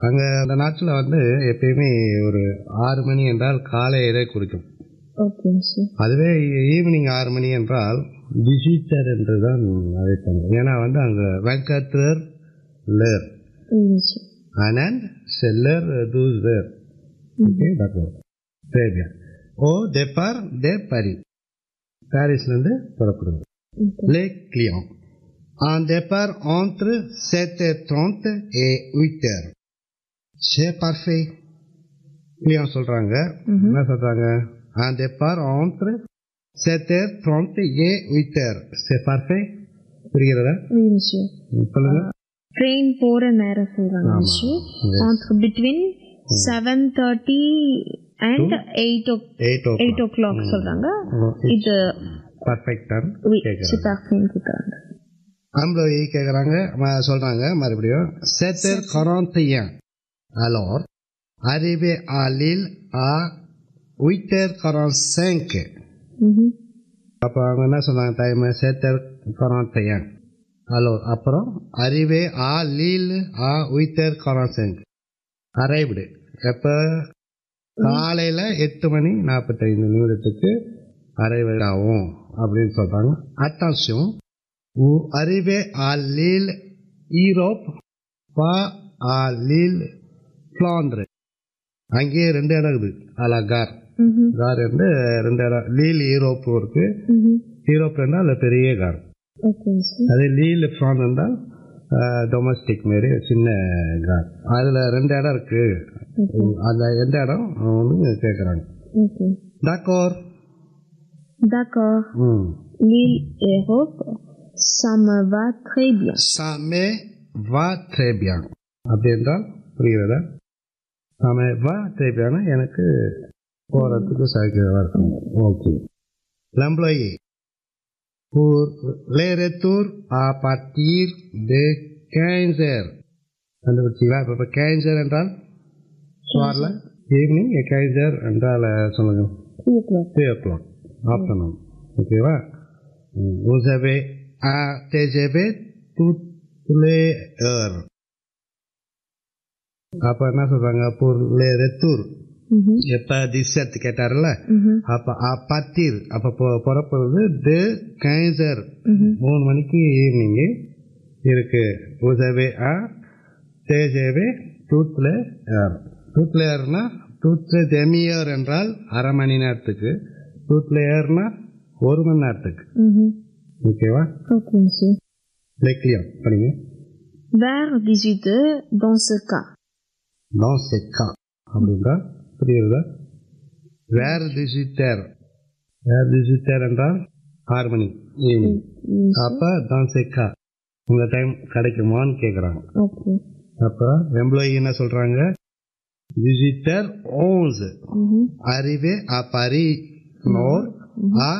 அங்கே அந்த நாட்டில் வந்து எப்பயுமே ஒரு ஆறு மணி என்றால் காலையிலே குறிக்கும் ஓகே monsieur அதுவே ஈவினிங் ஆறு மணி என்றால் விசிட்டர் என்று தான் அழைப்பாங்க ஏன்னா வந்து அங்கே வெங்கட்ரர் லேர் oui monsieur அனண்ட் செல்லர் டூஸ் லேர் ஓகே டாக்டர் சரி ஓ டெப்பார் டே Pari பாரிஸ்லேருந்து புறப்படுது ok les clients. Un départ entre 7h30 et 8h. C'est parfait. client சொல்றாங்க என்ன சொல்றாங்க un départ entre 7h30 et 8h. C'est parfait. புரிகிறதா oui monsieur ம், சொல்லுங்க ட்ரெயின் போற நேரம் சொல்றாங்க ஆமா. monsieur Yes. entre between 7:30 and 8 eight o 8 o'clock சொல்றாங்க இது பர்ஃபெக்ட் டன் oui கேட்குறாங்க c'est parfait கேக்குறாங்க employé கேட்குறாங்க சொல்றாங்க மறுபடியும் 7h41 alors arrivé à Lille à 8h45 ம்ஹும் அப்போ அவங்க என்ன சொன்னாங்க டைம் சேத்தர் கொராந்தையன் ஹலோ அப்புறம் அறிவே ஆ லீல் ஆ உயித்தர் கொராசெங் அரைவ்டு எப்போ காலையில் எட்டு மணி நாற்பத்தைந்து நிமிடத்துக்கு அரைவட் ஆகும் அப்படின்னு சொல்கிறாங்க அட்டான்ஷன் உ அறிவே ஆ லீல் ஈரோப் பா ஆ லீல் ஃப்ளாண்ட்ரு அங்கேயே ரெண்டு இடம் இருக்குது அலகார் ம்ஹும் கார் வந்து ரெண்டு இடம் லீல் ஈரோப் இருக்கு ம்ஹும் ஈரோப் இருந்தால் அதில் பெரிய கார் ஓகே monsieur அதே லீல் ஃப்ரான் இருந்தால் டொமஸ்டிக் மாரி சின்ன கார் அதில் ரெண்டு இடம் இருக்கு அந்த எந்த இடம் ஒன்று கேட்குறாங்க ok டாக்கோர் d'accord ம் l'île Europe ça me va très bien சாமே வா ட்ரேபியான் அப்படி என்றால் புரிகிறதா சாமே வா ட்ரேபியானா எனக்கு போகிறதுக்கு சைக்கிள் இருக்கும் okay l'employé pour les retours à partir de 15 heures கண்டுபிடிச்சிங்களா இப்போ இப்போ 15 heures என்றால் சுவாரில் ஈவினிங் 15 heures என்றால் சொல்லுங்க 3 o'clock three o'clock afternoon ஓகேவா vous avez un TGV toutes les heures அப்போ என்ன சொல்கிறாங்க pour les retours ம்ஹும் எப்போ திசத் கேட்டார்ல ம்ஹும் அப்போ பத்தீர் அப்போ புறப்படுறது டு கைசர் மூணு மணிக்கு ஈவினிங்கு இருக்கு உதவி ஆ தேஜேவே டூத்ல ஏர் டூத்ல ஏர்னா டூத்ல தெமியர் என்றால் அரை மணி நேரத்துக்கு டூத்ல ஏர்னா ஒரு மணி நேரத்துக்கு ம்ஹும் ஓகேவா ok monsieur லெக்லியம் படிங்க vers 18 heures dans ce cas no செக்கா அப்படின்றா புரியுறதா வேர் டிஜிட்டர் வேர் டிஜிட்டர் என்றால் ஆறு மணி ஈவினிங் Mm, அப்போ தான் செக்கா உங்க டைம் கிடைக்குமான்னு கேட்குறாங்க ok அப்போ எம்ப்ளாயி என்ன சொல்றாங்க டிஜிட்டர் ஓன்ஸ் ம்ஹும் arrivé à Paris Nord à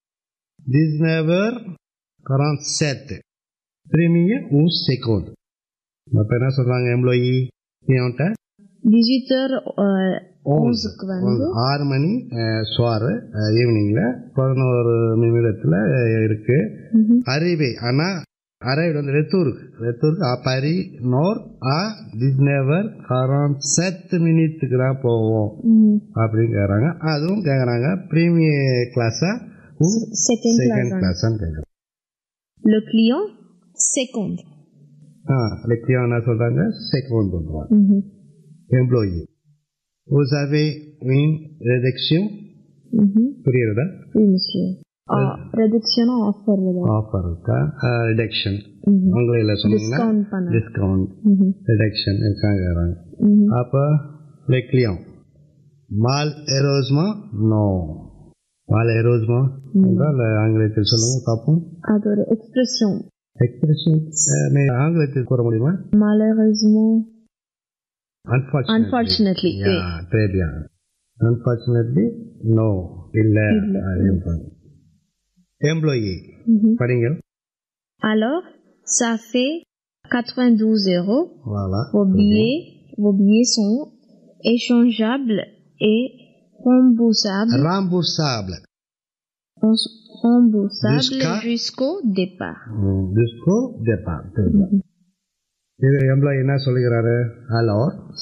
19h47 premier ou second அப்ப என்ன சொல்றாங்க எம்ப்ளாயி அவன்கிட்ட 18 heures euh, 11 க்கு வந்து ஆறு மணி சுவார் ஈவினிங்ல பதினோரு நிமிடத்துல அஹ், இருக்கு ம்ஹும் அறிவே ஆனா அரைவிட வந்து ரெத்தூருக்கு ரெத்தூருக்கு ஆ பரி நோர் ஆ டிஸ்னேவர் கரான் செத்து மினிட்டுக்கு தான் போவோம் ம்ஹும் அப்படின்னு கேட்குறாங்க அதுவும் கேட்குறாங்க ப்ரீமியர் கிளாஸா second செகண்ட் class கிளாஸான்னு கேட்குறாங்க le client second ஆ லெக்கியம் என்ன சொல்றாங்க செகண்ட் பண்ணுறாங்க ம்ஹும் employee vous avez une réduction ம்ஹும் புரியுறதா oui monsieur ஆ reduction ஆஃபர் வருது ஆஃபர் இருக்கா ரிடக்ஷன் ம்ஹும் ஆங்கிலேயில் சொன்னீங்கன்னா டிஸ்கவுண்ட் பண்ண டிஸ்கவுண்ட் ம்ஹும் ரிடக்ஷன் இருக்காங்க ம்ஹும் அப்போ லெக்லியம் மால் எரோஸ்மா நோ மால் எரோஸ்மா என்றால் ஆங்கிலத்தில் சொல்லுங்க பார்ப்போம் அது ஒரு எக்ஸ்பிரஷன் எக்ஸ்பிரஷன் ஆங்கிலத்தில் கூற முடியுமா malheureusement unfortunately unfortunately oui. très bien unfortunately no இல்லை எம்ப்ளாயி ம்ஹும். படிங்கள் alors ça fait 92 euros வாலா vos billets vos billets sont échangeables et remboursables ராம்பூர்சாப்ல remboursables Jusqu'à- jusqu'au départ disco Japan இது எம்ப்ளாயி என்ன சொல்லுகிறாரு alors